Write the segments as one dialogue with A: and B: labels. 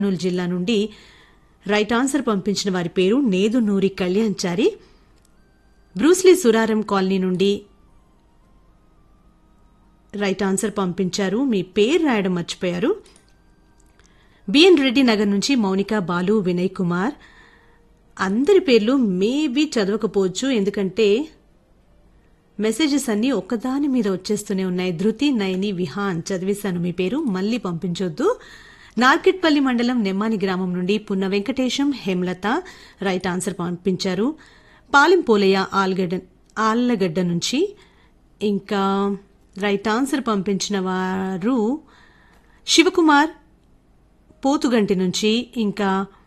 A: కర్నూలు జిల్లా నుండి right answer పంపించిన వారి పేరు నేదునూరి కళ్యాణ్చారి బ్రూస్లీ సురారం కాలనీ నుండి రైట్ ఆన్సర్ పంపించారు మీ పేరు రాయడం మర్చిపోయారు బిఎన్ రెడ్డి నగర్ నుంచి మౌనిక బాలు వినయ్ కుమార్ అందరి పేర్లు మేబీ చదవకపోవచ్చు ఎందుకంటే మెసేజెస్ అన్నీ ఒక్కదాని మీద వచ్చేస్తూనే ఉన్నాయి ధృతి నయని విహాన్ చదివేశాను మీ పేరు మళ్ళీ పంపించొద్దు నార్కెట్పల్లి మండలం నెమ్మాని గ్రామం నుండి పున్న వెంకటేశం హేమలత రైట్ ఆన్సర్ పంపించారు పాలెం పోలయ్య ఆల్గడ్డ ఆళ్లగడ్డ నుంచి ఇంకా రైట్ ఆన్సర్ పంపించిన వారు శివకుమార్ పోతుగంటి నుంచి ఇంకా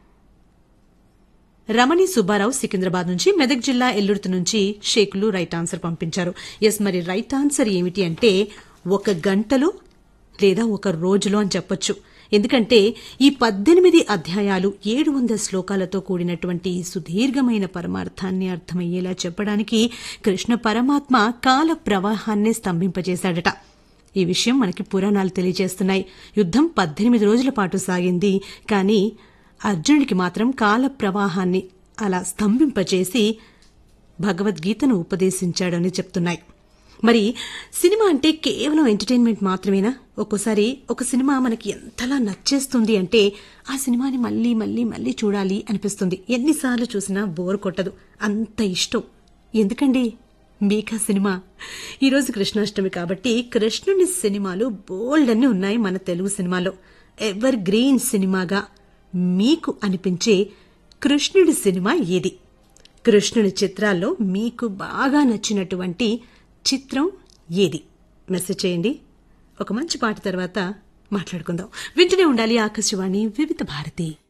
A: రమణి సుబ్బారావు సికింద్రాబాద్ నుంచి మెదక్ జిల్లా ఎల్లుర్తి నుంచి షేకులు రైట్ ఆన్సర్ పంపించారు ఎస్ మరి రైట్ ఆన్సర్ ఏమిటి అంటే ఒక గంటలో లేదా ఒక రోజులో అని చెప్పొచ్చు ఎందుకంటే ఈ పద్దెనిమిది అధ్యాయాలు ఏడు వందల శ్లోకాలతో కూడినటువంటి ఈ సుదీర్ఘమైన పరమార్థాన్ని అర్థమయ్యేలా చెప్పడానికి కృష్ణ పరమాత్మ కాల ప్రవాహాన్నే స్తంభింపజేశాడట ఈ విషయం మనకి పురాణాలు తెలియజేస్తున్నాయి యుద్ధం పద్దెనిమిది రోజుల పాటు సాగింది కానీ అర్జునుడికి మాత్రం కాల ప్రవాహాన్ని అలా స్తంభింపచేసి భగవద్గీతను ఉపదేశించాడని చెప్తున్నాయి మరి సినిమా అంటే కేవలం ఎంటర్టైన్మెంట్ మాత్రమేనా ఒక్కోసారి ఒక సినిమా మనకి ఎంతలా నచ్చేస్తుంది అంటే ఆ సినిమాని మళ్ళీ మళ్ళీ మళ్ళీ చూడాలి అనిపిస్తుంది ఎన్నిసార్లు చూసినా బోర్ కొట్టదు అంత ఇష్టం ఎందుకండి మీకా సినిమా ఈరోజు కృష్ణాష్టమి కాబట్టి కృష్ణుని సినిమాలు బోల్డ్ అన్ని ఉన్నాయి మన తెలుగు సినిమాలో ఎవర్ గ్రీన్ సినిమాగా మీకు అనిపించే కృష్ణుడి సినిమా ఏది కృష్ణుడి చిత్రాల్లో మీకు బాగా నచ్చినటువంటి చిత్రం ఏది మెసేజ్ చేయండి ఒక మంచి పాట తర్వాత మాట్లాడుకుందాం వింటూనే ఉండాలి ఆకాశవాణి వివిధ భారతి